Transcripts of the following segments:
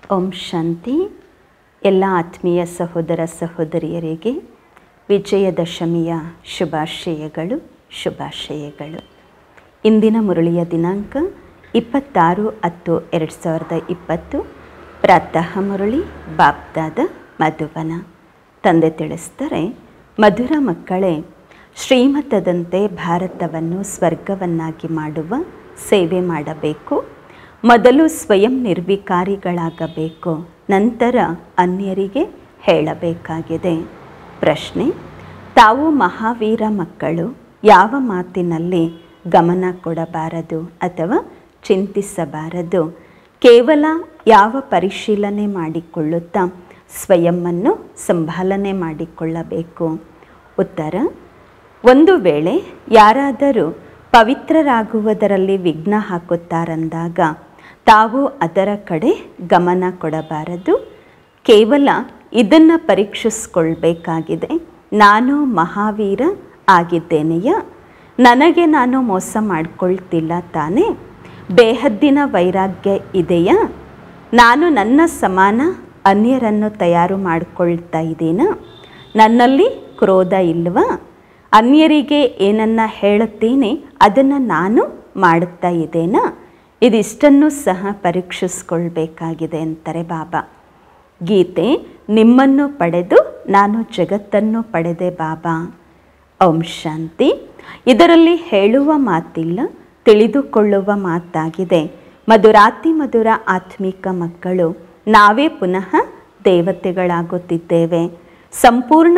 ಓಂ ಶಾಂತಿ ಎಲ್ಲ ಆತ್ಮೀಯ ಸಹೋದರ ಸಹೋದರಿಯರಿಗೆ ವಿಜಯದಶಮಿಯ ಶುಭಾಶಯಗಳು ಶುಭಾಶಯಗಳು ಇಂದಿನ ಮುರಳಿಯ ದಿನಾಂಕ ಇಪ್ಪತ್ತಾರು ಹತ್ತು ಎರಡು ಸಾವಿರದ ಇಪ್ಪತ್ತು ಪ್ರಾತಃ ಮುರಳಿ ಬಾಬ್ದಾದ ಮಧುವನ ತಂದೆ ತಿಳಿಸ್ತಾರೆ ಮಧುರ ಮಕ್ಕಳೇ ಶ್ರೀಮತದಂತೆ ಭಾರತವನ್ನು ಸ್ವರ್ಗವನ್ನಾಗಿ ಮಾಡುವ ಸೇವೆ ಮಾಡಬೇಕು ಮೊದಲು ಸ್ವಯಂ ನಿರ್ವಿಕಾರಿಗಳಾಗಬೇಕು ನಂತರ ಅನ್ಯರಿಗೆ ಹೇಳಬೇಕಾಗಿದೆ ಪ್ರಶ್ನೆ ತಾವು ಮಹಾವೀರ ಮಕ್ಕಳು ಯಾವ ಮಾತಿನಲ್ಲಿ ಗಮನ ಕೊಡಬಾರದು ಅಥವಾ ಚಿಂತಿಸಬಾರದು ಕೇವಲ ಯಾವ ಪರಿಶೀಲನೆ ಮಾಡಿಕೊಳ್ಳುತ್ತಾ ಸ್ವಯಂವನ್ನು ಸಂಭಾಲನೆ ಮಾಡಿಕೊಳ್ಳಬೇಕು ಉತ್ತರ ಒಂದು ವೇಳೆ ಯಾರಾದರೂ ಪವಿತ್ರರಾಗುವುದರಲ್ಲಿ ವಿಘ್ನ ಹಾಕುತ್ತಾರಂದಾಗ ತಾವು ಅದರ ಕಡೆ ಗಮನ ಕೊಡಬಾರದು ಕೇವಲ ಇದನ್ನು ಪರೀಕ್ಷಿಸ್ಕೊಳ್ಬೇಕಾಗಿದೆ ನಾನು ಮಹಾವೀರ ಆಗಿದ್ದೇನೆಯ ನನಗೆ ನಾನು ಮೋಸ ಮಾಡಿಕೊಳ್ತಿಲ್ಲ ತಾನೇ ಬೇಹದ್ದಿನ ವೈರಾಗ್ಯ ಇದೆಯಾ ನಾನು ನನ್ನ ಸಮಾನ ಅನ್ಯರನ್ನು ತಯಾರು ಮಾಡಿಕೊಳ್ತಾ ಇದ್ದೀನ ನನ್ನಲ್ಲಿ ಕ್ರೋಧ ಇಲ್ವಾ ಅನ್ಯರಿಗೆ ಏನನ್ನ ಹೇಳುತ್ತೇನೆ ಅದನ್ನು ನಾನು ಮಾಡುತ್ತಾ ಇದ್ದೇನಾ ಇದಿಷ್ಟನ್ನು ಸಹ ಪರೀಕ್ಷಿಸ್ಕೊಳ್ಬೇಕಾಗಿದೆ ಅಂತಾರೆ ಬಾಬಾ ಗೀತೆ ನಿಮ್ಮನ್ನು ಪಡೆದು ನಾನು ಜಗತ್ತನ್ನು ಪಡೆದೆ ಬಾಬಾ ಓಂ ಶಾಂತಿ ಇದರಲ್ಲಿ ಹೇಳುವ ಮಾತಿಲ್ಲ ತಿಳಿದುಕೊಳ್ಳುವ ಮಾತಾಗಿದೆ ಮಧುರಾತಿ ಮಧುರ ಆತ್ಮಿಕ ಮಕ್ಕಳು ನಾವೇ ಪುನಃ ದೇವತೆಗಳಾಗುತ್ತಿದ್ದೇವೆ ಸಂಪೂರ್ಣ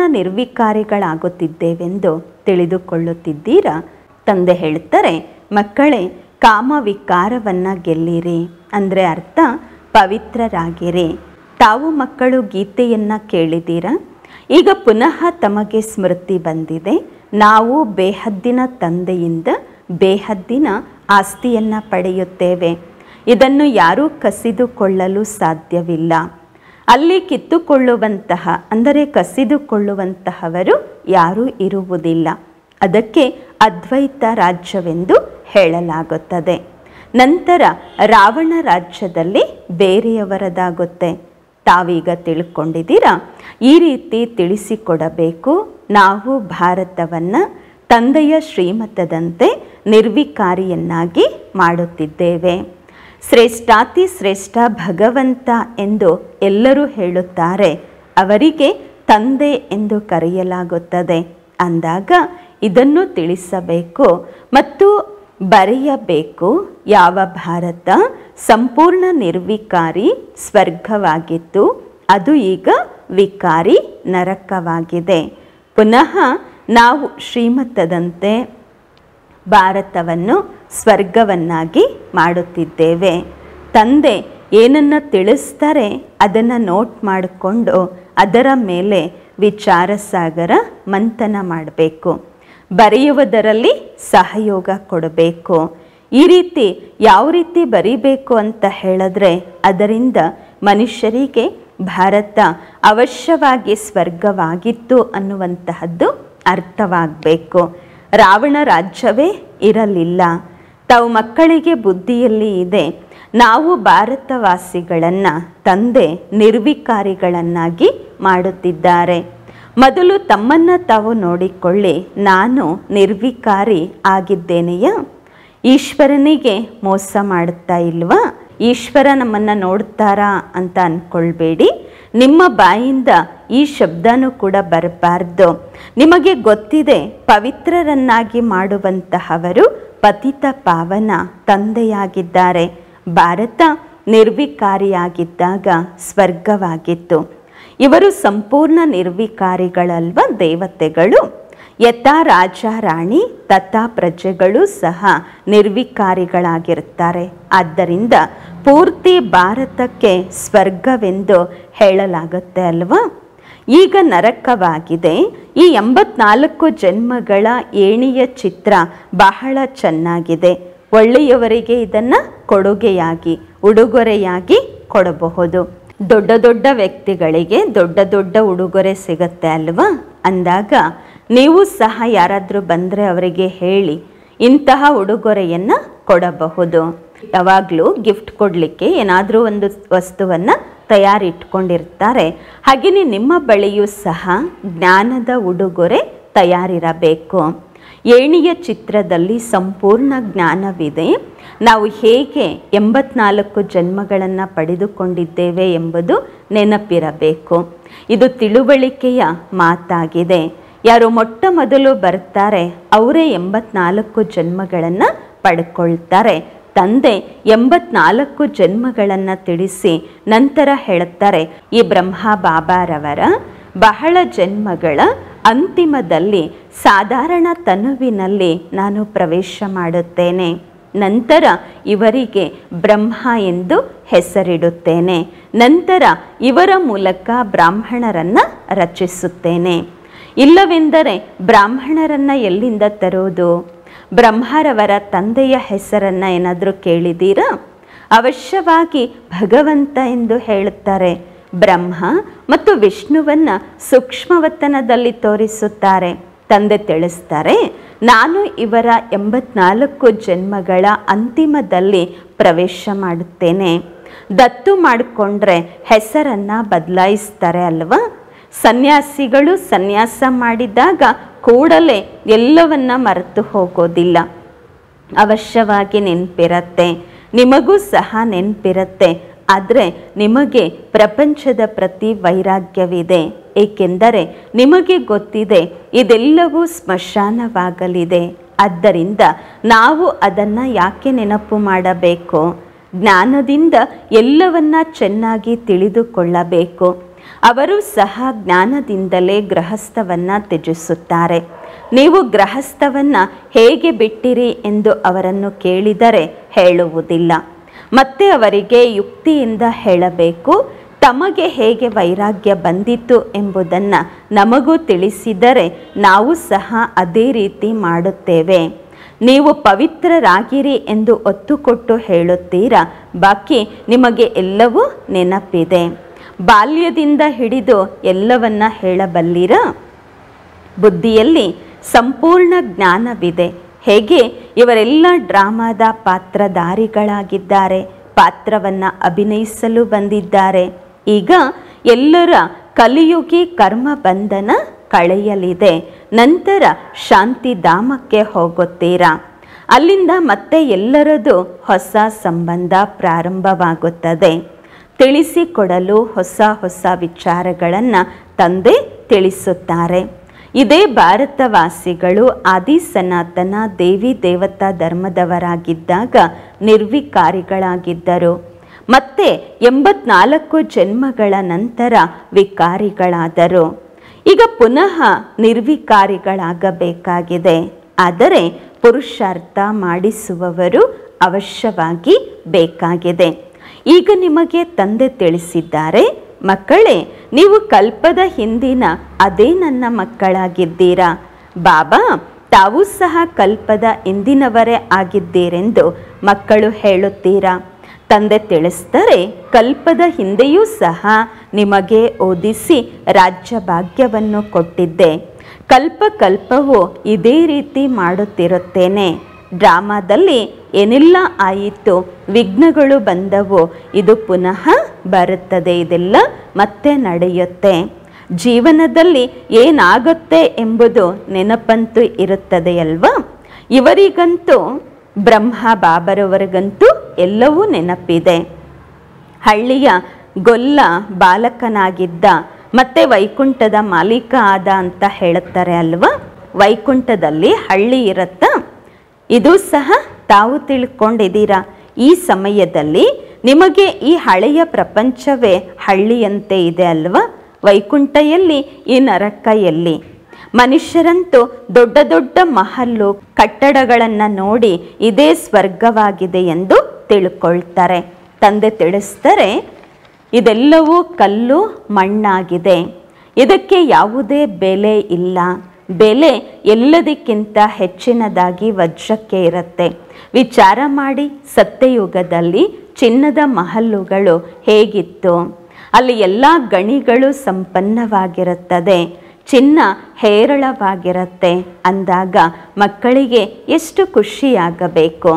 ನಿರ್ವಿಕಾರಿಗಳಾಗುತ್ತಿದ್ದೇವೆಂದು ತಿಳಿದುಕೊಳ್ಳುತ್ತಿದ್ದೀರಾ ತಂದೆ ಹೇಳ್ತಾರೆ ಮಕ್ಕಳೇ ಕಾಮ ವಿಕಾರವನ್ನು ಗೆಲ್ಲಿರಿ ಅಂದರೆ ಅರ್ಥ ಪವಿತ್ರರಾಗಿರಿ ತಾವು ಮಕ್ಕಳು ಗೀತೆಯನ್ನು ಕೇಳಿದ್ದೀರಾ ಈಗ ಪುನಃ ತಮಗೆ ಸ್ಮೃತಿ ಬಂದಿದೆ ನಾವು ಬೇಹದ್ದಿನ ತಂದೆಯಿಂದ ಬೇಹದ್ದಿನ ಆಸ್ತಿಯನ್ನು ಪಡೆಯುತ್ತೇವೆ ಇದನ್ನು ಯಾರೂ ಕಸಿದುಕೊಳ್ಳಲು ಸಾಧ್ಯವಿಲ್ಲ ಅಲ್ಲಿ ಕಿತ್ತುಕೊಳ್ಳುವಂತಹ ಅಂದರೆ ಕಸಿದುಕೊಳ್ಳುವಂತಹವರು ಯಾರೂ ಇರುವುದಿಲ್ಲ ಅದಕ್ಕೆ ಅದ್ವೈತ ರಾಜ್ಯವೆಂದು ಹೇಳಲಾಗುತ್ತದೆ ನಂತರ ರಾವಣ ರಾಜ್ಯದಲ್ಲಿ ಬೇರೆಯವರದಾಗುತ್ತೆ ತಾವೀಗ ತಿಳ್ಕೊಂಡಿದ್ದೀರಾ ಈ ರೀತಿ ತಿಳಿಸಿಕೊಡಬೇಕು ನಾವು ಭಾರತವನ್ನು ತಂದೆಯ ಶ್ರೀಮತದಂತೆ ನಿರ್ವಿಕಾರಿಯನ್ನಾಗಿ ಮಾಡುತ್ತಿದ್ದೇವೆ ಶ್ರೇಷ್ಠಾತಿ ಶ್ರೇಷ್ಠ ಭಗವಂತ ಎಂದು ಎಲ್ಲರೂ ಹೇಳುತ್ತಾರೆ ಅವರಿಗೆ ತಂದೆ ಎಂದು ಕರೆಯಲಾಗುತ್ತದೆ ಅಂದಾಗ ಇದನ್ನು ತಿಳಿಸಬೇಕು ಮತ್ತು ಬರೆಯಬೇಕು ಯಾವ ಭಾರತ ಸಂಪೂರ್ಣ ನಿರ್ವಿಕಾರಿ ಸ್ವರ್ಗವಾಗಿತ್ತು ಅದು ಈಗ ವಿಕಾರಿ ನರಕವಾಗಿದೆ ಪುನಃ ನಾವು ಶ್ರೀಮತದಂತೆ ಭಾರತವನ್ನು ಸ್ವರ್ಗವನ್ನಾಗಿ ಮಾಡುತ್ತಿದ್ದೇವೆ ತಂದೆ ಏನನ್ನು ತಿಳಿಸ್ತಾರೆ ಅದನ್ನು ನೋಟ್ ಮಾಡಿಕೊಂಡು ಅದರ ಮೇಲೆ ವಿಚಾರ ಸಾಗರ ಮಂಥನ ಮಾಡಬೇಕು ಬರೆಯುವುದರಲ್ಲಿ ಸಹಯೋಗ ಕೊಡಬೇಕು ಈ ರೀತಿ ಯಾವ ರೀತಿ ಬರಿಬೇಕು ಅಂತ ಹೇಳಿದ್ರೆ ಅದರಿಂದ ಮನುಷ್ಯರಿಗೆ ಭಾರತ ಅವಶ್ಯವಾಗಿ ಸ್ವರ್ಗವಾಗಿತ್ತು ಅನ್ನುವಂತಹದ್ದು ಅರ್ಥವಾಗಬೇಕು ರಾವಣ ರಾಜ್ಯವೇ ಇರಲಿಲ್ಲ ತಾವು ಮಕ್ಕಳಿಗೆ ಬುದ್ಧಿಯಲ್ಲಿ ಇದೆ ನಾವು ಭಾರತವಾಸಿಗಳನ್ನು ತಂದೆ ನಿರ್ವಿಕಾರಿಗಳನ್ನಾಗಿ ಮಾಡುತ್ತಿದ್ದಾರೆ ಮೊದಲು ತಮ್ಮನ್ನು ತಾವು ನೋಡಿಕೊಳ್ಳಿ ನಾನು ನಿರ್ವಿಕಾರಿ ಆಗಿದ್ದೇನೆಯಾ ಈಶ್ವರನಿಗೆ ಮೋಸ ಮಾಡುತ್ತಾ ಇಲ್ವಾ ಈಶ್ವರ ನಮ್ಮನ್ನು ನೋಡ್ತಾರಾ ಅಂತ ಅಂದ್ಕೊಳ್ಬೇಡಿ ನಿಮ್ಮ ಬಾಯಿಂದ ಈ ಶಬ್ದನೂ ಕೂಡ ಬರಬಾರ್ದು ನಿಮಗೆ ಗೊತ್ತಿದೆ ಪವಿತ್ರರನ್ನಾಗಿ ಮಾಡುವಂತಹವರು ಪತಿತ ಪಾವನ ತಂದೆಯಾಗಿದ್ದಾರೆ ಭಾರತ ನಿರ್ವಿಕಾರಿಯಾಗಿದ್ದಾಗ ಸ್ವರ್ಗವಾಗಿತ್ತು ಇವರು ಸಂಪೂರ್ಣ ನಿರ್ವಿಕಾರಿಗಳಲ್ವ ದೇವತೆಗಳು ಯಥಾ ರಾಜ ರಾಣಿ ತಥಾ ಪ್ರಜೆಗಳು ಸಹ ನಿರ್ವಿಕಾರಿಗಳಾಗಿರುತ್ತಾರೆ ಆದ್ದರಿಂದ ಪೂರ್ತಿ ಭಾರತಕ್ಕೆ ಸ್ವರ್ಗವೆಂದು ಹೇಳಲಾಗುತ್ತೆ ಅಲ್ವಾ ಈಗ ನರಕವಾಗಿದೆ ಈ ಎಂಬತ್ನಾಲ್ಕು ಜನ್ಮಗಳ ಏಣಿಯ ಚಿತ್ರ ಬಹಳ ಚೆನ್ನಾಗಿದೆ ಒಳ್ಳೆಯವರಿಗೆ ಇದನ್ನು ಕೊಡುಗೆಯಾಗಿ ಉಡುಗೊರೆಯಾಗಿ ಕೊಡಬಹುದು ದೊಡ್ಡ ದೊಡ್ಡ ವ್ಯಕ್ತಿಗಳಿಗೆ ದೊಡ್ಡ ದೊಡ್ಡ ಉಡುಗೊರೆ ಸಿಗತ್ತೆ ಅಲ್ವಾ ಅಂದಾಗ ನೀವು ಸಹ ಯಾರಾದರೂ ಬಂದರೆ ಅವರಿಗೆ ಹೇಳಿ ಇಂತಹ ಉಡುಗೊರೆಯನ್ನು ಕೊಡಬಹುದು ಯಾವಾಗಲೂ ಗಿಫ್ಟ್ ಕೊಡಲಿಕ್ಕೆ ಏನಾದರೂ ಒಂದು ವಸ್ತುವನ್ನು ತಯಾರಿಟ್ಕೊಂಡಿರ್ತಾರೆ ಹಾಗೆಯೇ ನಿಮ್ಮ ಬಳಿಯೂ ಸಹ ಜ್ಞಾನದ ಉಡುಗೊರೆ ತಯಾರಿರಬೇಕು ಏಣಿಯ ಚಿತ್ರದಲ್ಲಿ ಸಂಪೂರ್ಣ ಜ್ಞಾನವಿದೆ ನಾವು ಹೇಗೆ ಎಂಬತ್ನಾಲ್ಕು ಜನ್ಮಗಳನ್ನು ಪಡೆದುಕೊಂಡಿದ್ದೇವೆ ಎಂಬುದು ನೆನಪಿರಬೇಕು ಇದು ತಿಳುವಳಿಕೆಯ ಮಾತಾಗಿದೆ ಯಾರು ಮೊಟ್ಟ ಮೊದಲು ಬರ್ತಾರೆ ಅವರೇ ಎಂಬತ್ನಾಲ್ಕು ಜನ್ಮಗಳನ್ನು ಪಡ್ಕೊಳ್ತಾರೆ ತಂದೆ ಎಂಬತ್ನಾಲ್ಕು ಜನ್ಮಗಳನ್ನು ತಿಳಿಸಿ ನಂತರ ಹೇಳುತ್ತಾರೆ ಈ ಬ್ರಹ್ಮ ಬಾಬಾರವರ ಬಹಳ ಜನ್ಮಗಳ ಅಂತಿಮದಲ್ಲಿ ಸಾಧಾರಣ ತನುವಿನಲ್ಲಿ ನಾನು ಪ್ರವೇಶ ಮಾಡುತ್ತೇನೆ ನಂತರ ಇವರಿಗೆ ಬ್ರಹ್ಮ ಎಂದು ಹೆಸರಿಡುತ್ತೇನೆ ನಂತರ ಇವರ ಮೂಲಕ ಬ್ರಾಹ್ಮಣರನ್ನು ರಚಿಸುತ್ತೇನೆ ಇಲ್ಲವೆಂದರೆ ಬ್ರಾಹ್ಮಣರನ್ನು ಎಲ್ಲಿಂದ ತರೋದು ಬ್ರಹ್ಮರವರ ತಂದೆಯ ಹೆಸರನ್ನು ಏನಾದರೂ ಕೇಳಿದ್ದೀರಾ ಅವಶ್ಯವಾಗಿ ಭಗವಂತ ಎಂದು ಹೇಳುತ್ತಾರೆ ಬ್ರಹ್ಮ ಮತ್ತು ವಿಷ್ಣುವನ್ನ ಸೂಕ್ಷ್ಮವತನದಲ್ಲಿ ತೋರಿಸುತ್ತಾರೆ ತಂದೆ ತಿಳಿಸ್ತಾರೆ ನಾನು ಇವರ ಎಂಬತ್ನಾಲ್ಕು ಜನ್ಮಗಳ ಅಂತಿಮದಲ್ಲಿ ಪ್ರವೇಶ ಮಾಡುತ್ತೇನೆ ದತ್ತು ಮಾಡಿಕೊಂಡ್ರೆ ಹೆಸರನ್ನು ಬದಲಾಯಿಸ್ತಾರೆ ಅಲ್ವಾ ಸನ್ಯಾಸಿಗಳು ಸನ್ಯಾಸ ಮಾಡಿದಾಗ ಕೂಡಲೇ ಎಲ್ಲವನ್ನ ಮರೆತು ಹೋಗೋದಿಲ್ಲ ಅವಶ್ಯವಾಗಿ ನೆನಪಿರತ್ತೆ ನಿಮಗೂ ಸಹ ನೆನಪಿರತ್ತೆ ಆದರೆ ನಿಮಗೆ ಪ್ರಪಂಚದ ಪ್ರತಿ ವೈರಾಗ್ಯವಿದೆ ಏಕೆಂದರೆ ನಿಮಗೆ ಗೊತ್ತಿದೆ ಇದೆಲ್ಲವೂ ಸ್ಮಶಾನವಾಗಲಿದೆ ಆದ್ದರಿಂದ ನಾವು ಅದನ್ನು ಯಾಕೆ ನೆನಪು ಮಾಡಬೇಕು ಜ್ಞಾನದಿಂದ ಎಲ್ಲವನ್ನ ಚೆನ್ನಾಗಿ ತಿಳಿದುಕೊಳ್ಳಬೇಕು ಅವರು ಸಹ ಜ್ಞಾನದಿಂದಲೇ ಗೃಹಸ್ಥವನ್ನ ತ್ಯಜಿಸುತ್ತಾರೆ ನೀವು ಗೃಹಸ್ಥವನ್ನ ಹೇಗೆ ಬಿಟ್ಟಿರಿ ಎಂದು ಅವರನ್ನು ಕೇಳಿದರೆ ಹೇಳುವುದಿಲ್ಲ ಮತ್ತೆ ಅವರಿಗೆ ಯುಕ್ತಿಯಿಂದ ಹೇಳಬೇಕು ತಮಗೆ ಹೇಗೆ ವೈರಾಗ್ಯ ಬಂದಿತು ಎಂಬುದನ್ನು ನಮಗೂ ತಿಳಿಸಿದರೆ ನಾವು ಸಹ ಅದೇ ರೀತಿ ಮಾಡುತ್ತೇವೆ ನೀವು ಪವಿತ್ರರಾಗಿರಿ ಎಂದು ಒತ್ತು ಕೊಟ್ಟು ಹೇಳುತ್ತೀರಾ ಬಾಕಿ ನಿಮಗೆ ಎಲ್ಲವೂ ನೆನಪಿದೆ ಬಾಲ್ಯದಿಂದ ಹಿಡಿದು ಎಲ್ಲವನ್ನ ಹೇಳಬಲ್ಲಿರಾ ಬುದ್ಧಿಯಲ್ಲಿ ಸಂಪೂರ್ಣ ಜ್ಞಾನವಿದೆ ಹೇಗೆ ಇವರೆಲ್ಲ ಡ್ರಾಮಾದ ಪಾತ್ರಧಾರಿಗಳಾಗಿದ್ದಾರೆ ಪಾತ್ರವನ್ನು ಅಭಿನಯಿಸಲು ಬಂದಿದ್ದಾರೆ ಈಗ ಎಲ್ಲರ ಕಲಿಯುಗಿ ಕರ್ಮ ಬಂಧನ ಕಳೆಯಲಿದೆ ನಂತರ ಶಾಂತಿಧಾಮಕ್ಕೆ ಹೋಗುತ್ತೀರಾ ಅಲ್ಲಿಂದ ಮತ್ತೆ ಎಲ್ಲರದು ಹೊಸ ಸಂಬಂಧ ಪ್ರಾರಂಭವಾಗುತ್ತದೆ ತಿಳಿಸಿಕೊಡಲು ಹೊಸ ಹೊಸ ವಿಚಾರಗಳನ್ನು ತಂದೆ ತಿಳಿಸುತ್ತಾರೆ ಇದೇ ಭಾರತವಾಸಿಗಳು ಆದಿ ಸನಾತನ ದೇವಿ ದೇವತಾ ಧರ್ಮದವರಾಗಿದ್ದಾಗ ನಿರ್ವಿಕಾರಿಗಳಾಗಿದ್ದರು ಮತ್ತೆ ಎಂಬತ್ನಾಲ್ಕು ಜನ್ಮಗಳ ನಂತರ ವಿಕಾರಿಗಳಾದರು ಈಗ ಪುನಃ ನಿರ್ವಿಕಾರಿಗಳಾಗಬೇಕಾಗಿದೆ ಆದರೆ ಪುರುಷಾರ್ಥ ಮಾಡಿಸುವವರು ಅವಶ್ಯವಾಗಿ ಬೇಕಾಗಿದೆ ಈಗ ನಿಮಗೆ ತಂದೆ ತಿಳಿಸಿದ್ದಾರೆ ಮಕ್ಕಳೇ ನೀವು ಕಲ್ಪದ ಹಿಂದಿನ ಅದೇ ನನ್ನ ಮಕ್ಕಳಾಗಿದ್ದೀರಾ ಬಾಬಾ ತಾವು ಸಹ ಕಲ್ಪದ ಇಂದಿನವರೇ ಆಗಿದ್ದೀರೆಂದು ಮಕ್ಕಳು ಹೇಳುತ್ತೀರಾ ತಂದೆ ತಿಳಿಸ್ತಾರೆ ಕಲ್ಪದ ಹಿಂದೆಯೂ ಸಹ ನಿಮಗೆ ಓದಿಸಿ ರಾಜ್ಯ ಭಾಗ್ಯವನ್ನು ಕೊಟ್ಟಿದ್ದೆ ಕಲ್ಪ ಕಲ್ಪವು ಇದೇ ರೀತಿ ಮಾಡುತ್ತಿರುತ್ತೇನೆ ಡ್ರಾಮಾದಲ್ಲಿ ಏನೆಲ್ಲ ಆಯಿತು ವಿಘ್ನಗಳು ಬಂದವು ಇದು ಪುನಃ ಬರುತ್ತದೆ ಇದೆಲ್ಲ ಮತ್ತೆ ನಡೆಯುತ್ತೆ ಜೀವನದಲ್ಲಿ ಏನಾಗುತ್ತೆ ಎಂಬುದು ನೆನಪಂತೂ ಇರುತ್ತದೆಯಲ್ವಾ ಇವರಿಗಂತೂ ಬ್ರಹ್ಮ ಬಾಬರವರಿಗಂತೂ ಎಲ್ಲವೂ ನೆನಪಿದೆ ಹಳ್ಳಿಯ ಗೊಲ್ಲ ಬಾಲಕನಾಗಿದ್ದ ಮತ್ತೆ ವೈಕುಂಠದ ಮಾಲೀಕ ಆದ ಅಂತ ಹೇಳುತ್ತಾರೆ ಅಲ್ವಾ ವೈಕುಂಠದಲ್ಲಿ ಹಳ್ಳಿ ಇರುತ್ತಾ ಇದು ಸಹ ತಾವು ತಿಳ್ಕೊಂಡಿದ್ದೀರಾ ಈ ಸಮಯದಲ್ಲಿ ನಿಮಗೆ ಈ ಹಳೆಯ ಪ್ರಪಂಚವೇ ಹಳ್ಳಿಯಂತೆ ಇದೆ ಅಲ್ವಾ ವೈಕುಂಠ ಎಲ್ಲಿ ಈ ನರಕ ಎಲ್ಲಿ ಮನುಷ್ಯರಂತೂ ದೊಡ್ಡ ದೊಡ್ಡ ಮಹಲ್ಲು ಕಟ್ಟಡಗಳನ್ನು ನೋಡಿ ಇದೇ ಸ್ವರ್ಗವಾಗಿದೆ ಎಂದು ತಿಳ್ಕೊಳ್ತಾರೆ ತಂದೆ ತಿಳಿಸ್ತಾರೆ ಇದೆಲ್ಲವೂ ಕಲ್ಲು ಮಣ್ಣಾಗಿದೆ ಇದಕ್ಕೆ ಯಾವುದೇ ಬೆಲೆ ಇಲ್ಲ ಬೆಲೆ ಎಲ್ಲದಕ್ಕಿಂತ ಹೆಚ್ಚಿನದಾಗಿ ವಜ್ರಕ್ಕೆ ಇರುತ್ತೆ ವಿಚಾರ ಮಾಡಿ ಸತ್ಯಯುಗದಲ್ಲಿ ಚಿನ್ನದ ಮಹಲ್ಲುಗಳು ಹೇಗಿತ್ತು ಅಲ್ಲಿ ಎಲ್ಲ ಗಣಿಗಳು ಸಂಪನ್ನವಾಗಿರುತ್ತದೆ ಚಿನ್ನ ಹೇರಳವಾಗಿರುತ್ತೆ ಅಂದಾಗ ಮಕ್ಕಳಿಗೆ ಎಷ್ಟು ಖುಷಿಯಾಗಬೇಕು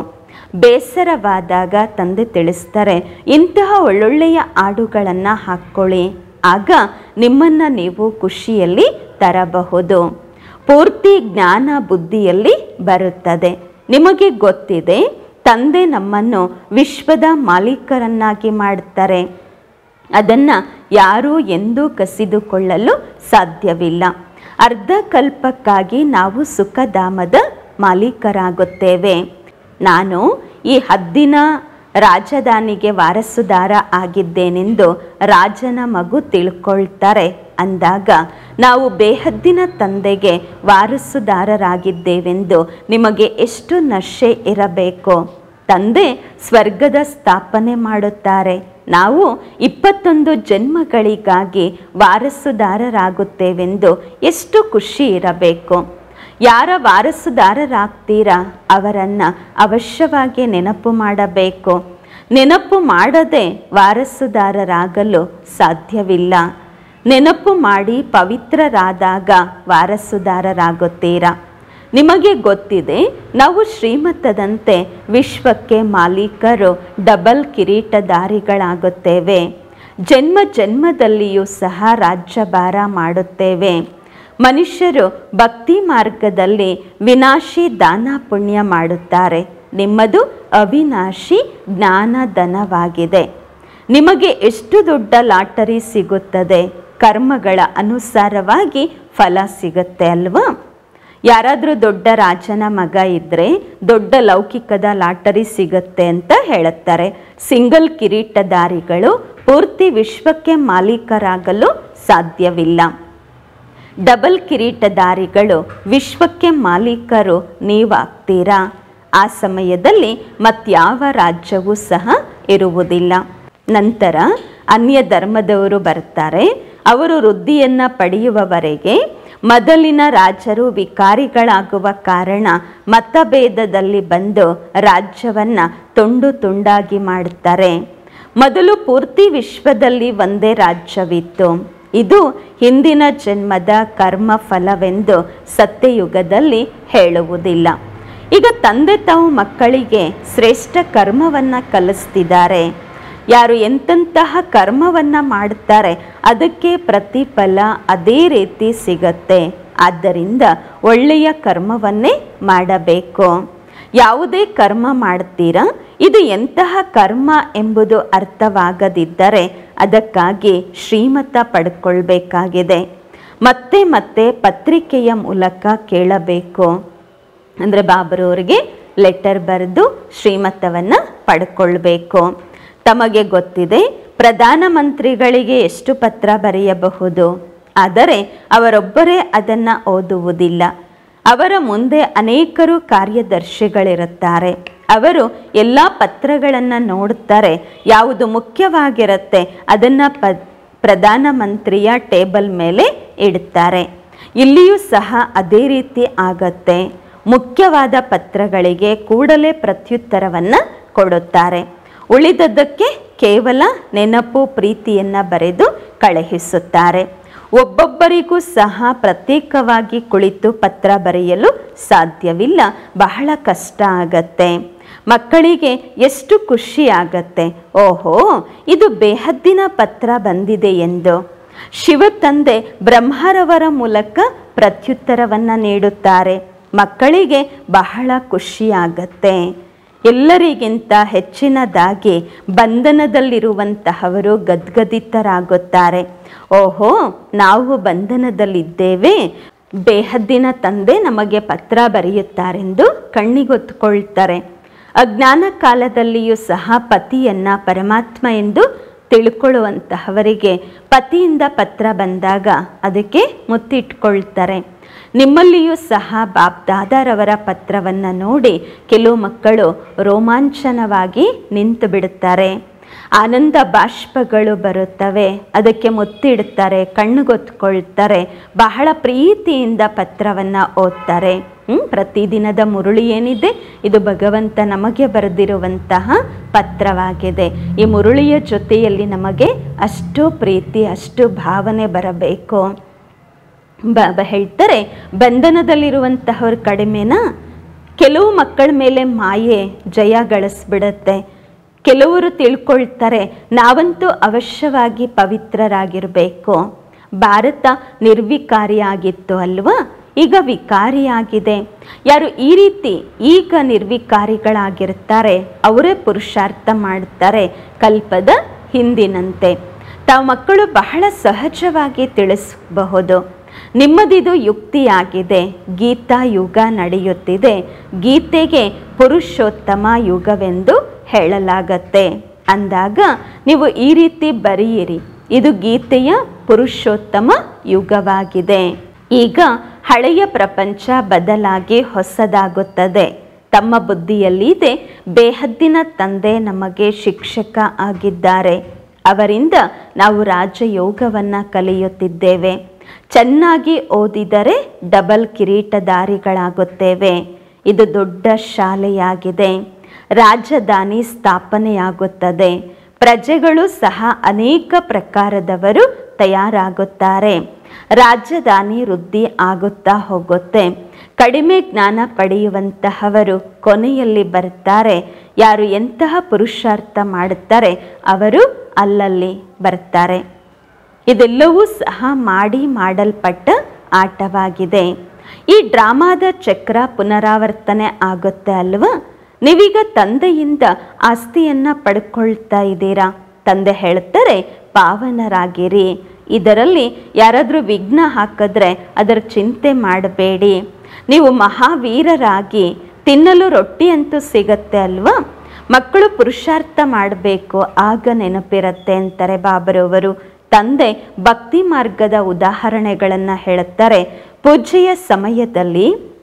ಬೇಸರವಾದಾಗ ತಂದೆ ತಿಳಿಸ್ತಾರೆ ಇಂತಹ ಒಳ್ಳೊಳ್ಳೆಯ ಹಾಡುಗಳನ್ನು ಹಾಕ್ಕೊಳ್ಳಿ ಆಗ ನಿಮ್ಮನ್ನು ನೀವು ಖುಷಿಯಲ್ಲಿ ತರಬಹುದು ಪೂರ್ತಿ ಜ್ಞಾನ ಬುದ್ಧಿಯಲ್ಲಿ ಬರುತ್ತದೆ ನಿಮಗೆ ಗೊತ್ತಿದೆ ತಂದೆ ನಮ್ಮನ್ನು ವಿಶ್ವದ ಮಾಲೀಕರನ್ನಾಗಿ ಮಾಡ್ತಾರೆ ಅದನ್ನು ಯಾರೂ ಎಂದೂ ಕಸಿದುಕೊಳ್ಳಲು ಸಾಧ್ಯವಿಲ್ಲ ಅರ್ಧ ಕಲ್ಪಕ್ಕಾಗಿ ನಾವು ಸುಖಧಾಮದ ಮಾಲೀಕರಾಗುತ್ತೇವೆ ನಾನು ಈ ಹದ್ದಿನ ರಾಜಧಾನಿಗೆ ವಾರಸುದಾರ ಆಗಿದ್ದೇನೆಂದು ರಾಜನ ಮಗು ತಿಳ್ಕೊಳ್ತಾರೆ ಅಂದಾಗ ನಾವು ಬೇಹದ್ದಿನ ತಂದೆಗೆ ವಾರಸುದಾರರಾಗಿದ್ದೇವೆಂದು ನಿಮಗೆ ಎಷ್ಟು ನಶೆ ಇರಬೇಕು ತಂದೆ ಸ್ವರ್ಗದ ಸ್ಥಾಪನೆ ಮಾಡುತ್ತಾರೆ ನಾವು ಇಪ್ಪತ್ತೊಂದು ಜನ್ಮಗಳಿಗಾಗಿ ವಾರಸುದಾರರಾಗುತ್ತೇವೆಂದು ಎಷ್ಟು ಖುಷಿ ಇರಬೇಕು ಯಾರ ವಾರಸುದಾರರಾಗ್ತೀರಾ ಅವರನ್ನು ಅವಶ್ಯವಾಗಿ ನೆನಪು ಮಾಡಬೇಕು ನೆನಪು ಮಾಡದೆ ವಾರಸುದಾರರಾಗಲು ಸಾಧ್ಯವಿಲ್ಲ ನೆನಪು ಮಾಡಿ ಪವಿತ್ರರಾದಾಗ ವಾರಸುದಾರರಾಗುತ್ತೀರಾ ನಿಮಗೆ ಗೊತ್ತಿದೆ ನಾವು ಶ್ರೀಮತದಂತೆ ವಿಶ್ವಕ್ಕೆ ಮಾಲೀಕರು ಡಬಲ್ ಕಿರೀಟಧಾರಿಗಳಾಗುತ್ತೇವೆ ಜನ್ಮ ಜನ್ಮದಲ್ಲಿಯೂ ಸಹ ರಾಜ್ಯಭಾರ ಮಾಡುತ್ತೇವೆ ಮನುಷ್ಯರು ಭಕ್ತಿ ಮಾರ್ಗದಲ್ಲಿ ವಿನಾಶಿ ದಾನ ಪುಣ್ಯ ಮಾಡುತ್ತಾರೆ ನಿಮ್ಮದು ಅವಿನಾಶಿ ಜ್ಞಾನಧನವಾಗಿದೆ ನಿಮಗೆ ಎಷ್ಟು ದೊಡ್ಡ ಲಾಟರಿ ಸಿಗುತ್ತದೆ ಕರ್ಮಗಳ ಅನುಸಾರವಾಗಿ ಫಲ ಸಿಗುತ್ತೆ ಅಲ್ವಾ ಯಾರಾದರೂ ದೊಡ್ಡ ರಾಜನ ಮಗ ಇದ್ದರೆ ದೊಡ್ಡ ಲೌಕಿಕದ ಲಾಟರಿ ಸಿಗುತ್ತೆ ಅಂತ ಹೇಳುತ್ತಾರೆ ಸಿಂಗಲ್ ಕಿರೀಟಧಾರಿಗಳು ಪೂರ್ತಿ ವಿಶ್ವಕ್ಕೆ ಮಾಲೀಕರಾಗಲು ಸಾಧ್ಯವಿಲ್ಲ ಡಬಲ್ ಕಿರೀಟಧಾರಿಗಳು ವಿಶ್ವಕ್ಕೆ ಮಾಲೀಕರು ನೀವಾಗ್ತೀರಾ ಆ ಸಮಯದಲ್ಲಿ ಮತ್ಯಾವ ರಾಜ್ಯವೂ ಸಹ ಇರುವುದಿಲ್ಲ ನಂತರ ಅನ್ಯ ಧರ್ಮದವರು ಬರ್ತಾರೆ ಅವರು ವೃದ್ಧಿಯನ್ನು ಪಡೆಯುವವರೆಗೆ ಮೊದಲಿನ ರಾಜರು ವಿಕಾರಿಗಳಾಗುವ ಕಾರಣ ಮತಭೇದದಲ್ಲಿ ಬಂದು ರಾಜ್ಯವನ್ನು ತುಂಡು ತುಂಡಾಗಿ ಮಾಡುತ್ತಾರೆ ಮೊದಲು ಪೂರ್ತಿ ವಿಶ್ವದಲ್ಲಿ ಒಂದೇ ರಾಜ್ಯವಿತ್ತು ಇದು ಹಿಂದಿನ ಜನ್ಮದ ಕರ್ಮ ಫಲವೆಂದು ಸತ್ಯಯುಗದಲ್ಲಿ ಹೇಳುವುದಿಲ್ಲ ಈಗ ತಂದೆ ತಾವು ಮಕ್ಕಳಿಗೆ ಶ್ರೇಷ್ಠ ಕರ್ಮವನ್ನು ಕಲಿಸ್ತಿದ್ದಾರೆ ಯಾರು ಎಂತೆಂತಹ ಕರ್ಮವನ್ನು ಮಾಡುತ್ತಾರೆ ಅದಕ್ಕೆ ಪ್ರತಿಫಲ ಅದೇ ರೀತಿ ಸಿಗತ್ತೆ ಆದ್ದರಿಂದ ಒಳ್ಳೆಯ ಕರ್ಮವನ್ನೇ ಮಾಡಬೇಕು ಯಾವುದೇ ಕರ್ಮ ಮಾಡ್ತೀರಾ ಇದು ಎಂತಹ ಕರ್ಮ ಎಂಬುದು ಅರ್ಥವಾಗದಿದ್ದರೆ ಅದಕ್ಕಾಗಿ ಶ್ರೀಮತ ಪಡ್ಕೊಳ್ಬೇಕಾಗಿದೆ ಮತ್ತೆ ಮತ್ತೆ ಪತ್ರಿಕೆಯ ಮೂಲಕ ಕೇಳಬೇಕು ಅಂದರೆ ಬಾಬರವರಿಗೆ ಲೆಟರ್ ಬರೆದು ಶ್ರೀಮತವನ್ನು ಪಡ್ಕೊಳ್ಬೇಕು ತಮಗೆ ಗೊತ್ತಿದೆ ಪ್ರಧಾನಮಂತ್ರಿಗಳಿಗೆ ಎಷ್ಟು ಪತ್ರ ಬರೆಯಬಹುದು ಆದರೆ ಅವರೊಬ್ಬರೇ ಅದನ್ನು ಓದುವುದಿಲ್ಲ ಅವರ ಮುಂದೆ ಅನೇಕರು ಕಾರ್ಯದರ್ಶಿಗಳಿರುತ್ತಾರೆ ಅವರು ಎಲ್ಲ ಪತ್ರಗಳನ್ನು ನೋಡುತ್ತಾರೆ ಯಾವುದು ಮುಖ್ಯವಾಗಿರುತ್ತೆ ಅದನ್ನು ಪ ಪ್ರಧಾನಮಂತ್ರಿಯ ಟೇಬಲ್ ಮೇಲೆ ಇಡುತ್ತಾರೆ ಇಲ್ಲಿಯೂ ಸಹ ಅದೇ ರೀತಿ ಆಗತ್ತೆ ಮುಖ್ಯವಾದ ಪತ್ರಗಳಿಗೆ ಕೂಡಲೇ ಪ್ರತ್ಯುತ್ತರವನ್ನು ಕೊಡುತ್ತಾರೆ ಉಳಿದದ್ದಕ್ಕೆ ಕೇವಲ ನೆನಪು ಪ್ರೀತಿಯನ್ನು ಬರೆದು ಕಳುಹಿಸುತ್ತಾರೆ ಒಬ್ಬೊಬ್ಬರಿಗೂ ಸಹ ಪ್ರತ್ಯೇಕವಾಗಿ ಕುಳಿತು ಪತ್ರ ಬರೆಯಲು ಸಾಧ್ಯವಿಲ್ಲ ಬಹಳ ಕಷ್ಟ ಆಗತ್ತೆ ಮಕ್ಕಳಿಗೆ ಎಷ್ಟು ಖುಷಿ ಆಗತ್ತೆ ಓಹೋ ಇದು ಬೇಹದ್ದಿನ ಪತ್ರ ಬಂದಿದೆ ಎಂದು ಶಿವ ತಂದೆ ಬ್ರಹ್ಮರವರ ಮೂಲಕ ಪ್ರತ್ಯುತ್ತರವನ್ನು ನೀಡುತ್ತಾರೆ ಮಕ್ಕಳಿಗೆ ಬಹಳ ಖುಷಿಯಾಗತ್ತೆ ಎಲ್ಲರಿಗಿಂತ ಹೆಚ್ಚಿನದಾಗಿ ಬಂಧನದಲ್ಲಿರುವಂತಹವರು ಗದ್ಗದಿತರಾಗುತ್ತಾರೆ ಓಹೋ ನಾವು ಬಂಧನದಲ್ಲಿದ್ದೇವೆ ಬೇಹದ್ದಿನ ತಂದೆ ನಮಗೆ ಪತ್ರ ಬರೆಯುತ್ತಾರೆಂದು ಕಣ್ಣಿಗೊತ್ಕೊಳ್ತಾರೆ ಅಜ್ಞಾನ ಕಾಲದಲ್ಲಿಯೂ ಸಹ ಪತಿಯನ್ನ ಪರಮಾತ್ಮ ಎಂದು ತಿಳ್ಕೊಳ್ಳುವಂತಹವರಿಗೆ ಪತಿಯಿಂದ ಪತ್ರ ಬಂದಾಗ ಅದಕ್ಕೆ ಮುತ್ತಿಟ್ಕೊಳ್ತಾರೆ ನಿಮ್ಮಲ್ಲಿಯೂ ಸಹ ಬಾಪ್ ದಾದಾರವರ ಪತ್ರವನ್ನು ನೋಡಿ ಕೆಲವು ಮಕ್ಕಳು ರೋಮಾಂಚನವಾಗಿ ನಿಂತು ಬಿಡುತ್ತಾರೆ ಆನಂದ ಬಾಷ್ಪಗಳು ಬರುತ್ತವೆ ಅದಕ್ಕೆ ಮುತ್ತಿಡುತ್ತಾರೆ ಕಣ್ಣುಗೊತ್ಕೊಳ್ತಾರೆ ಬಹಳ ಪ್ರೀತಿಯಿಂದ ಪತ್ರವನ್ನು ಓದ್ತಾರೆ ಹ್ಮ್? ಪ್ರತಿದಿನದ ಮುರುಳಿ ಏನಿದೆ ಇದು ಭಗವಂತ ನಮಗೆ ಬರೆದಿರುವಂತಹ ಪತ್ರವಾಗಿದೆ ಈ ಮುರುಳಿಯ ಜೊತೆಯಲ್ಲಿ ನಮಗೆ ಅಷ್ಟು ಪ್ರೀತಿ ಅಷ್ಟು ಭಾವನೆ ಬರಬೇಕು ಬಾಬಾ ಹೇಳ್ತಾರೆ ಬಂಧನದಲ್ಲಿರುವಂತಹವ್ರು ಕಡಿಮೆನಾ ಕೆಲವು ಮಕ್ಕಳ ಮೇಲೆ ಮಾಯೆ ಜಯ ಗಳಿಸ್ಬಿಡುತ್ತೆ ಕೆಲವರು ತಿಳ್ಕೊಳ್ತಾರೆ ನಾವಂತೂ ಅವಶ್ಯವಾಗಿ ಪವಿತ್ರರಾಗಿರಬೇಕು ಭಾರತ ನಿರ್ವಿಕಾರಿಯಾಗಿತ್ತು ಅಲ್ವಾ ಈಗ ವಿಕಾರಿಯಾಗಿದೆ ಯಾರು ಈ ರೀತಿ ಈಗ ನಿರ್ವಿಕಾರಿಗಳಾಗಿರ್ತಾರೆ ಅವರೇ ಪುರುಷಾರ್ಥ ಮಾಡ್ತಾರೆ ಕಲ್ಪದ ಹಿಂದಿನಂತೆ ತಾವು ಮಕ್ಕಳು ಬಹಳ ಸಹಜವಾಗಿ ತಿಳಿಸಬಹುದು ನಿಮ್ಮದಿದು ಯುಕ್ತಿಯಾಗಿದೆ ಗೀತಾ ಯುಗ ನಡೆಯುತ್ತಿದೆ ಗೀತೆಗೆ ಪುರುಷೋತ್ತಮ ಯುಗವೆಂದು ಹೇಳಲಾಗತ್ತೆ ಅಂದಾಗ ನೀವು ಈ ರೀತಿ ಬರೆಯಿರಿ ಇದು ಗೀತೆಯ ಪುರುಷೋತ್ತಮ ಯುಗವಾಗಿದೆ ಈಗ ಹಳೆಯ ಪ್ರಪಂಚ ಬದಲಾಗಿ ಹೊಸದಾಗುತ್ತದೆ ತಮ್ಮ ಬುದ್ಧಿಯಲ್ಲಿದೆ ಬೇಹದ್ದಿನ ತಂದೆ ನಮಗೆ ಶಿಕ್ಷಕ ಆಗಿದ್ದಾರೆ ಅವರಿಂದ ನಾವು ರಾಜಯೋಗವನ್ನು ಕಲಿಯುತ್ತಿದ್ದೇವೆ ಚೆನ್ನಾಗಿ ಓದಿದರೆ ಡಬಲ್ ಕಿರೀಟಧಾರಿಗಳಾಗುತ್ತೇವೆ ಇದು ದೊಡ್ಡ ಶಾಲೆಯಾಗಿದೆ ರಾಜಧಾನಿ ಸ್ಥಾಪನೆಯಾಗುತ್ತದೆ ಪ್ರಜೆಗಳು ಸಹ ಅನೇಕ ಪ್ರಕಾರದವರು ತಯಾರಾಗುತ್ತಾರೆ ರಾಜಧಾನಿ ವೃದ್ಧಿ ಆಗುತ್ತಾ ಹೋಗುತ್ತೆ ಕಡಿಮೆ ಜ್ಞಾನ ಪಡೆಯುವಂತಹವರು ಕೊನೆಯಲ್ಲಿ ಬರ್ತಾರೆ ಯಾರು ಎಂತಹ ಪುರುಷಾರ್ಥ ಮಾಡುತ್ತಾರೆ ಅವರು ಅಲ್ಲಲ್ಲಿ ಬರ್ತಾರೆ ಇದೆಲ್ಲವೂ ಸಹ ಮಾಡಿ ಮಾಡಲ್ಪಟ್ಟ ಆಟವಾಗಿದೆ ಈ ಡ್ರಾಮಾದ ಚಕ್ರ ಪುನರಾವರ್ತನೆ ಆಗುತ್ತೆ ಅಲ್ವಾ ನೀವೀಗ ತಂದೆಯಿಂದ ಆಸ್ತಿಯನ್ನ ಪಡ್ಕೊಳ್ತಾ ಇದ್ದೀರಾ ತಂದೆ ಹೇಳ್ತಾರೆ ಪಾವನರಾಗಿರಿ ಇದರಲ್ಲಿ ಯಾರಾದರೂ ವಿಘ್ನ ಹಾಕಿದ್ರೆ ಅದರ ಚಿಂತೆ ಮಾಡಬೇಡಿ ನೀವು ಮಹಾವೀರರಾಗಿ ತಿನ್ನಲು ರೊಟ್ಟಿ ಅಂತೂ ಸಿಗತ್ತೆ ಅಲ್ವಾ ಮಕ್ಕಳು ಪುರುಷಾರ್ಥ ಮಾಡಬೇಕು ಆಗ ನೆನಪಿರುತ್ತೆ ಅಂತಾರೆ ಬಾಬರವರು ತಂದೆ ಭಕ್ತಿ ಮಾರ್ಗದ ಉದಾಹರಣೆಗಳನ್ನು ಹೇಳುತ್ತಾರೆ ಪೂಜೆಯ ಸಮಯದಲ್ಲಿ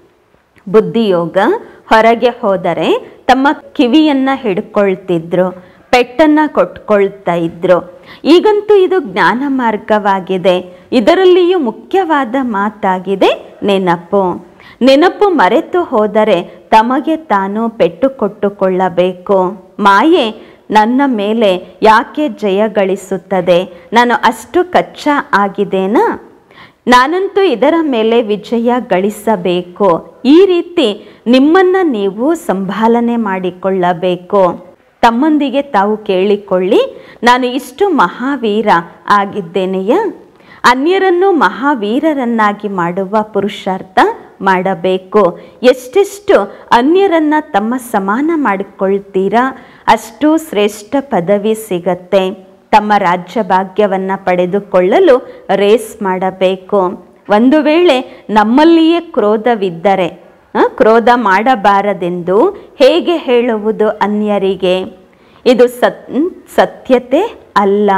ಬುದ್ಧಿಯೋಗ ಹೊರಗೆ ಹೋದರೆ ತಮ್ಮ ಕಿವಿಯನ್ನ ಹಿಡ್ಕೊಳ್ತಿದ್ರು ಪೆಟ್ಟನ್ನ ಕೊಟ್ಕೊಳ್ತಾ ಇದ್ರು ಈಗಂತೂ ಇದು ಜ್ಞಾನ ಮಾರ್ಗವಾಗಿದೆ ಇದರಲ್ಲಿಯೂ ಮುಖ್ಯವಾದ ಮಾತಾಗಿದೆ ನೆನಪು ನೆನಪು ಮರೆತು ಹೋದರೆ ತಮಗೆ ತಾನು ಪೆಟ್ಟು ಕೊಟ್ಟುಕೊಳ್ಳಬೇಕು ಮಾಯೆ ನನ್ನ ಮೇಲೆ ಯಾಕೆ ಜಯ ಗಳಿಸುತ್ತದೆ ನಾನು ಅಷ್ಟು ಕಚ್ಚಾ ಆಗಿದ್ದೇನಾ ನಾನಂತೂ ಇದರ ಮೇಲೆ ವಿಜಯ ಗಳಿಸಬೇಕು ಈ ರೀತಿ ನಿಮ್ಮನ್ನು ನೀವು ಸಂಭಾಲನೆ ಮಾಡಿಕೊಳ್ಳಬೇಕು ತಮ್ಮೊಂದಿಗೆ ತಾವು ಕೇಳಿಕೊಳ್ಳಿ ನಾನು ಇಷ್ಟು ಮಹಾವೀರ ಆಗಿದ್ದೇನೆಯಾ ಅನ್ಯರನ್ನು ಮಹಾವೀರರನ್ನಾಗಿ ಮಾಡುವ ಪುರುಷಾರ್ಥ ಮಾಡಬೇಕು ಎಷ್ಟೆಷ್ಟು ಅನ್ಯರನ್ನ ತಮ್ಮ ಸಮಾನ ಮಾಡಿಕೊಳ್ತೀರಾ ಅಷ್ಟು ಶ್ರೇಷ್ಠ ಪದವಿ ಸಿಗತ್ತೆ ತಮ್ಮ ರಾಜ್ಯ ಭಾಗ್ಯವನ್ನು ಪಡೆದುಕೊಳ್ಳಲು ರೇಸ್ ಮಾಡಬೇಕು ಒಂದು ವೇಳೆ ನಮ್ಮಲ್ಲಿಯೇ ಕ್ರೋಧವಿದ್ದರೆ ಆ, ಕ್ರೋಧ ಮಾಡಬಾರದೆಂದು ಹೇಗೆ ಹೇಳುವುದು ಅನ್ಯರಿಗೆ ಇದು ಸತ್ ಸತ್ಯತೆ ಅಲ್ಲ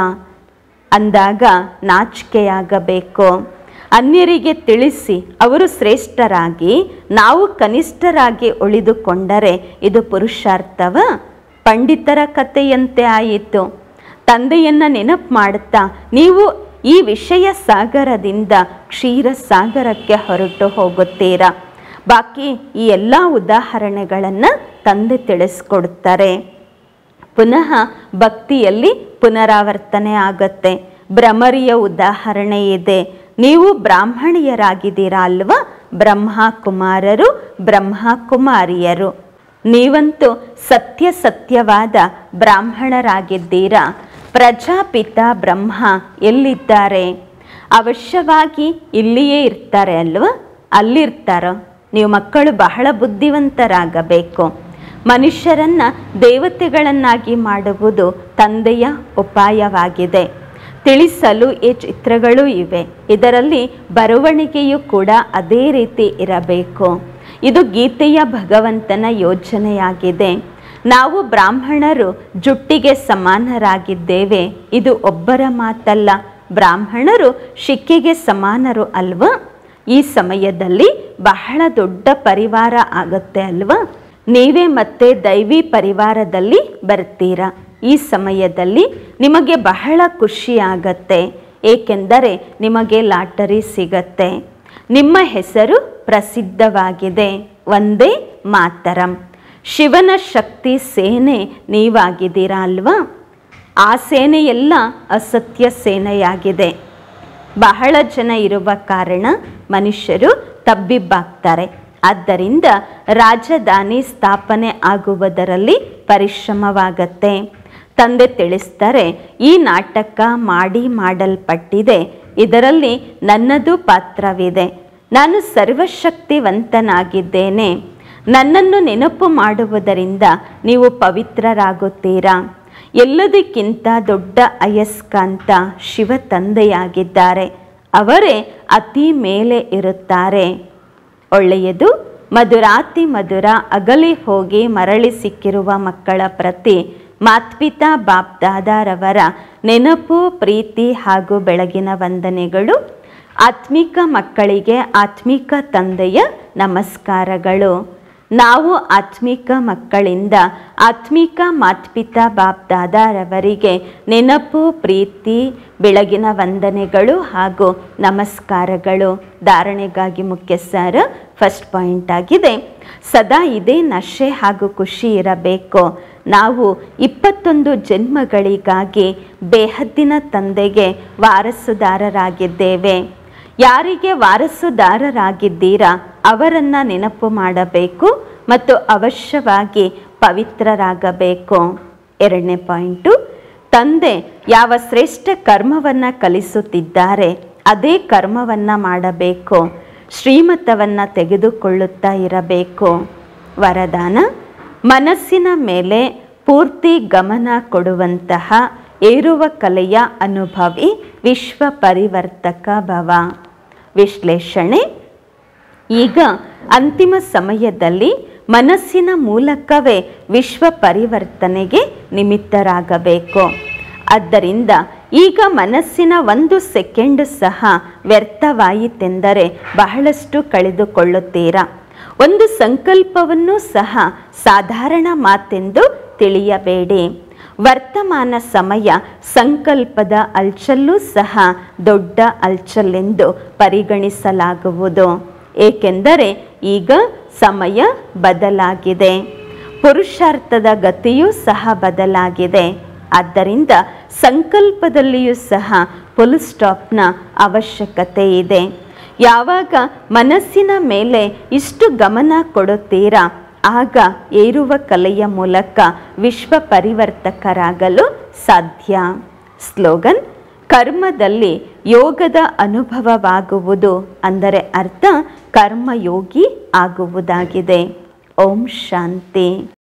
ಅಂದಾಗ ನಾಚಿಕೆಯಾಗಬೇಕು ಅನ್ಯರಿಗೆ ತಿಳಿಸಿ ಅವರು ಶ್ರೇಷ್ಠರಾಗಿ ನಾವು ಕನಿಷ್ಠರಾಗಿ ಉಳಿದುಕೊಂಡರೆ ಇದು ಪುರುಷಾರ್ಥವ ಪಂಡಿತರ ಕಥೆಯಂತೆ ಆಯಿತು ತಂದೆಯನ್ನ ನೆನಪು ಮಾಡುತ್ತಾ ನೀವು ಈ ವಿಷಯ ಸಾಗರದಿಂದ ಕ್ಷೀರ ಸಾಗರಕ್ಕೆ ಹೊರಟು ಹೋಗುತ್ತೀರಾ ಬಾಕಿ ಈ ಎಲ್ಲ ಉದಾಹರಣೆಗಳನ್ನು ತಂದೆ ತಿಳಿಸ್ಕೊಡ್ತಾರೆ ಪುನಃ ಭಕ್ತಿಯಲ್ಲಿ ಪುನರಾವರ್ತನೆ ಆಗತ್ತೆ ಭ್ರಮರಿಯ ಉದಾಹರಣೆ ಇದೆ ನೀವು ಬ್ರಾಹ್ಮಣಿಯರಾಗಿದ್ದೀರಾ ಅಲ್ವಾ ಬ್ರಹ್ಮ ಕುಮಾರರು ಬ್ರಹ್ಮ ಕುಮಾರಿಯರು ನೀವಂತೂ ಸತ್ಯ ಸತ್ಯವಾದ ಬ್ರಾಹ್ಮಣರಾಗಿದ್ದೀರಾ ಪ್ರಜಾಪಿತ ಬ್ರಹ್ಮ ಎಲ್ಲಿದ್ದಾರೆ ಅವಶ್ಯವಾಗಿ ಇಲ್ಲಿಯೇ ಇರ್ತಾರೆ ಅಲ್ವಾ ಅಲ್ಲಿರ್ತಾರೋ ನೀವು ಮಕ್ಕಳು ಬಹಳ ಬುದ್ಧಿವಂತರಾಗಬೇಕು ಮನುಷ್ಯರನ್ನ ದೇವತೆಗಳನ್ನಾಗಿ ಮಾಡುವುದು ತಂದೆಯ ಉಪಾಯವಾಗಿದೆ ತಿಳಿಸಲು ಈ ಚಿತ್ರಗಳು ಇವೆ ಇದರಲ್ಲಿ ಬರವಣಿಗೆಯೂ ಕೂಡ ಅದೇ ರೀತಿ ಇರಬೇಕು ಇದು ಗೀತೆಯ ಭಗವಂತನ ಯೋಜನೆಯಾಗಿದೆ ನಾವು ಬ್ರಾಹ್ಮಣರು ಜುಟ್ಟಿಗೆ ಸಮಾನರಾಗಿದ್ದೇವೆ ಇದು ಒಬ್ಬರ ಮಾತಲ್ಲ ಬ್ರಾಹ್ಮಣರು ಶಿಕ್ಕೆಗೆ ಸಮಾನರು ಅಲ್ವಾ ಈ ಸಮಯದಲ್ಲಿ ಬಹಳ ದೊಡ್ಡ ಪರಿವಾರ ಆಗತ್ತೆ ಅಲ್ವಾ ನೀವೇ ಮತ್ತೆ ದೈವಿ ಪರಿವಾರದಲ್ಲಿ ಬರ್ತೀರಾ ಈ ಸಮಯದಲ್ಲಿ ನಿಮಗೆ ಬಹಳ ಖುಷಿ ಆಗತ್ತೆ ಏಕೆಂದರೆ ನಿಮಗೆ ಲಾಟರಿ ಸಿಗತ್ತೆ ನಿಮ್ಮ ಹೆಸರು ಪ್ರಸಿದ್ಧವಾಗಿದೆ ಒಂದೇ ಮಾತರಂ ಶಿವನ ಶಕ್ತಿ ಸೇನೆ ನೀವಾಗಿದ್ದೀರಾ ಅಲ್ವಾ ಆ ಸೇನೆಯೆಲ್ಲ ಅಸತ್ಯ ಸೇನೆಯಾಗಿದೆ ಬಹಳ ಜನ ಇರುವ ಕಾರಣ ಮನುಷ್ಯರು ತಬ್ಬಿಬ್ಬಾಗ್ತಾರೆ ಆದ್ದರಿಂದ ರಾಜಧಾನಿ ಸ್ಥಾಪನೆ ಆಗುವುದರಲ್ಲಿ ಪರಿಶ್ರಮವಾಗತ್ತೆ ತಂದೆ ತಿಳಿಸ್ತಾರೆ ಈ ನಾಟಕ ಮಾಡಿ ಮಾಡಲ್ಪಟ್ಟಿದೆ ಇದರಲ್ಲಿ ನನ್ನದು ಪಾತ್ರವಿದೆ ನಾನು ಸರ್ವಶಕ್ತಿವಂತನಾಗಿದ್ದೇನೆ ನನ್ನನ್ನು ನೆನಪು ಮಾಡುವುದರಿಂದ ನೀವು ಪವಿತ್ರರಾಗುತ್ತೀರಾ ಎಲ್ಲದಕ್ಕಿಂತ ದೊಡ್ಡ ಅಯಸ್ಕಾಂತ ಶಿವ ತಂದೆಯಾಗಿದ್ದಾರೆ ಅವರೇ ಅತಿ ಮೇಲೆ ಇರುತ್ತಾರೆ ಒಳ್ಳೆಯದು ಮಧುರಾತಿ ಮಧುರ ಅಗಲಿ ಹೋಗಿ ಮರಳಿ ಸಿಕ್ಕಿರುವ ಮಕ್ಕಳ ಪ್ರತಿ ಮಾತ್ಪಿತಾ ಬಾಪ್ದಾದಾರವರ ನೆನಪು ಪ್ರೀತಿ ಹಾಗೂ ಬೆಳಗಿನ ವಂದನೆಗಳು ಆತ್ಮಿಕ ಮಕ್ಕಳಿಗೆ ಆತ್ಮಿಕ ತಂದೆಯ ನಮಸ್ಕಾರಗಳು ನಾವು ಆತ್ಮಿಕ ಮಕ್ಕಳಿಂದ ಆತ್ಮಿಕ ಮಾತ್ಪಿತಾ ಬಾಪ್ದಾದಾರವರಿಗೆ ನೆನಪು ಪ್ರೀತಿ ಬೆಳಗಿನ ವಂದನೆಗಳು ಹಾಗೂ ನಮಸ್ಕಾರಗಳು ಧಾರಣೆಗಾಗಿ ಮುಖ್ಯ ಸರ್ ಫಸ್ಟ್ ಪಾಯಿಂಟ್ ಆಗಿದೆ ಸದಾ ಇದೇ ನಶೆ ಹಾಗೂ ಖುಷಿ ಇರಬೇಕು ನಾವು ಇಪ್ಪತ್ತೊಂದು ಜನ್ಮಗಳಿಗಾಗಿ ಬೇಹದ್ದಿನ ತಂದೆಗೆ ವಾರಸುದಾರರಾಗಿದ್ದೇವೆ ಯಾರಿಗೆ ವಾರಸುದಾರರಾಗಿದ್ದೀರಾ ಅವರನ್ನ ನೆನಪು ಮಾಡಬೇಕು ಮತ್ತು ಅವಶ್ಯವಾಗಿ ಪವಿತ್ರರಾಗಬೇಕು ಎರಡನೇ ಪಾಯಿಂಟು ತಂದೆ ಯಾವ ಶ್ರೇಷ್ಠ ಕರ್ಮವನ್ನು ಕಲಿಸುತ್ತಿದ್ದಾರೆ ಅದೇ ಕರ್ಮವನ್ನು ಮಾಡಬೇಕು ಶ್ರೀಮತವನ್ನು ತೆಗೆದುಕೊಳ್ಳುತ್ತಾ ಇರಬೇಕು ವರದಾನ ಮನಸ್ಸಿನ ಮೇಲೆ ಪೂರ್ತಿ ಗಮನ ಕೊಡುವಂತಹ ಏರುವ ಕಲೆಯ ಅನುಭವಿ ವಿಶ್ವ ಪರಿವರ್ತಕ ಭವ ವಿಶ್ಲೇಷಣೆ ಈಗ ಅಂತಿಮ ಸಮಯದಲ್ಲಿ ಮನಸ್ಸಿನ ಮೂಲಕವೇ ವಿಶ್ವ ಪರಿವರ್ತನೆಗೆ ನಿಮಿತ್ತರಾಗಬೇಕು ಆದ್ದರಿಂದ ಈಗ ಮನಸ್ಸಿನ ಒಂದು ಸೆಕೆಂಡ್ ಸಹ ವ್ಯರ್ಥವಾಯಿತೆಂದರೆ ಬಹಳಷ್ಟು ಕಳೆದುಕೊಳ್ಳುತ್ತೀರಾ ಒಂದು ಸಂಕಲ್ಪವನ್ನು ಸಹ ಸಾಧಾರಣ ಮಾತೆಂದು ತಿಳಿಯಬೇಡಿ ವರ್ತಮಾನ ಸಮಯ ಸಂಕಲ್ಪದ ಅಲ್ಚಲ್ಲೂ ಸಹ ದೊಡ್ಡ ಅಲ್ಚಲ್ಲೆಂದು ಪರಿಗಣಿಸಲಾಗುವುದು ಏಕೆಂದರೆ ಈಗ ಸಮಯ ಬದಲಾಗಿದೆ ಪುರುಷಾರ್ಥದ ಗತಿಯೂ ಸಹ ಬದಲಾಗಿದೆ ಆದ್ದರಿಂದ ಸಂಕಲ್ಪದಲ್ಲಿಯೂ ಸಹ ಫುಲ್ ಸ್ಟಾಪ್ನ ಅವಶ್ಯಕತೆ ಇದೆ ಯಾವಾಗ ಮನಸ್ಸಿನ ಮೇಲೆ ಇಷ್ಟು ಗಮನ ಕೊಡುತ್ತೀರಾ ಆಗ ಏರುವ ಕಲೆಯ ಮೂಲಕ ವಿಶ್ವ ಪರಿವರ್ತಕರಾಗಲು ಸಾಧ್ಯ ಸ್ಲೋಗನ್ ಕರ್ಮದಲ್ಲಿ ಯೋಗದ ಅನುಭವವಾಗುವುದು ಅಂದರೆ ಅರ್ಥ ಕರ್ಮಯೋಗಿ ಆಗುವುದಾಗಿದೆ ಓಂ ಶಾಂತಿ